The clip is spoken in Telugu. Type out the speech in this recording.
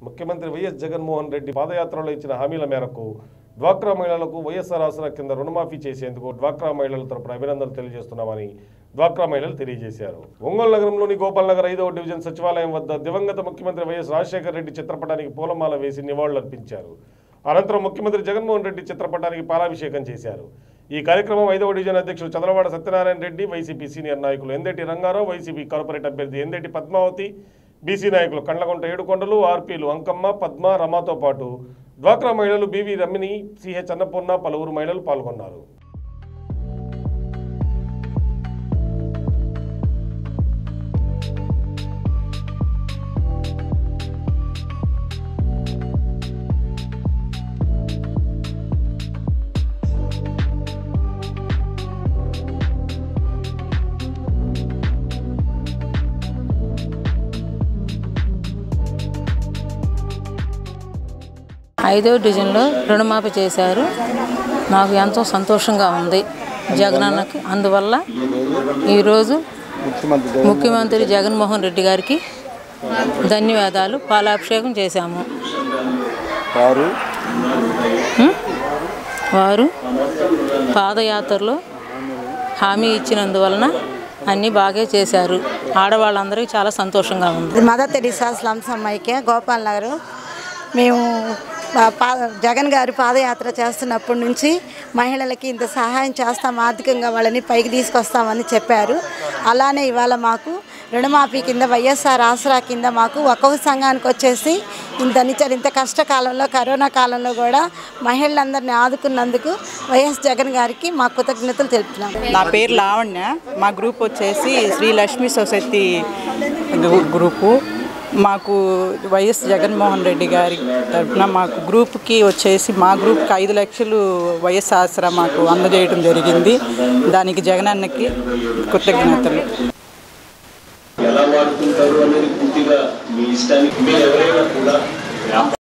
ముఖ్యమంత్రి వైఎస్ జగన్మోహన్ రెడ్డి పాదయాత్రలో ఇచ్చిన హామీల మేరకు డ్వాక్రా మహిళలకు వైఎస్ఆర్ ఆసరా కింద రుణమాఫీ చేసేందుకు డ్వాక్రా మహిళల తరపున అభినందనలు తెలియజేస్తున్నామని డ్వాక్రా మహిళలు తెలియజేశారు ఒంగోలు నగరంలోని గోపాల్ నగర్ ఐదవ డివిజన్ సచివాలయం వద్ద దివంగత ముఖ్యమంత్రి వైఎస్ రాజశేఖర రెడ్డి చిత్రపటానికి పూలమాల వేసి నివాళులర్పించారు అనంతరం ముఖ్యమంత్రి జగన్మోహన్ రెడ్డి చిత్రపటానికి పాలాభిషేకం చేశారు ఈ కార్యక్రమం ఐదవ డివిజన్ అధ్యక్షుడు చదలవాడ సత్యనారాయణ రెడ్డి వైసీపీ సీనియర్ నాయకులు ఎందేటి రంగారావు వైసీపీ కార్పొరేట్ అభ్యర్థి ఎందేటి పద్మావతి బీసీ నాయకులు కండ్లగుంట ఏడుకొండలు ఆర్పీలు అంకమ్మ పద్మ రమాతో పాటు డ్వాక్రా మహిళలు బీవీ రమ్మిని సిహెచ్ అన్నపూర్ణ పలువురు మహిళలు పాల్గొన్నారు ఐదో డివిజన్లో రుణమాఫీ చేశారు నాకు ఎంతో సంతోషంగా ఉంది జగనన్నకి అందువల్ల ఈరోజు ముఖ్యమంత్రి జగన్మోహన్ రెడ్డి గారికి ధన్యవాదాలు పాలాభిషేకం చేశాము వారు ఉం? వారు పాదయాత్రలో హామీ ఇచ్చినందువలన అన్నీ బాగా చేశారు ఆడవాళ్ళందరికీ చాలా సంతోషంగా ఉంది ఇది మదర్ తెరీసా స్లమ్స్ అమ్మాయికే గోపాల్ నగర్ మేము పా- పా- జగన్ గారు పాదయాత్ర చేస్తున్నప్పటి నుంచి మహిళలకి ఇంత సహాయం చేస్తాం ఆర్థికంగా వాళ్ళని పైకి తీసుకొస్తామని చెప్పారు అలానే ఇవాళ మాకు రుణమాఫీ కింద వైఎస్ఆర్ ఆసరా కింద మాకు ఒక్కొక్క సంఘానికి వచ్చేసి ఇంత నిచ్చారు ఇంత కష్టకాలంలో కరోనా కాలంలో కూడా మహిళలందరినీ ఆదుకున్నందుకు వైఎస్ జగన్ గారికి మా కృతజ్ఞతలు తెలుపుతున్నాం నా పేరు లావణ్య మా గ్రూప్ వచ్చేసి శ్రీ లక్ష్మీ సొసైటీ గ్రూ- గ్రూపు మాకు వైఎస్ జగన్మోహన్ రెడ్డి గారి తరఫున మాకు గ్రూప్కి వచ్చేసి మా గ్రూప్కి ఐదు లక్షలు వైఎస్ ఆసరా మాకు అందజేయడం జరిగింది దానికి జగనన్నకి కృతజ్ఞతలు ఎలా వాడుకుంటారు అనేది పూర్తిగా మీ ఇష్టానికి మీరు ఎవరైనా కూడా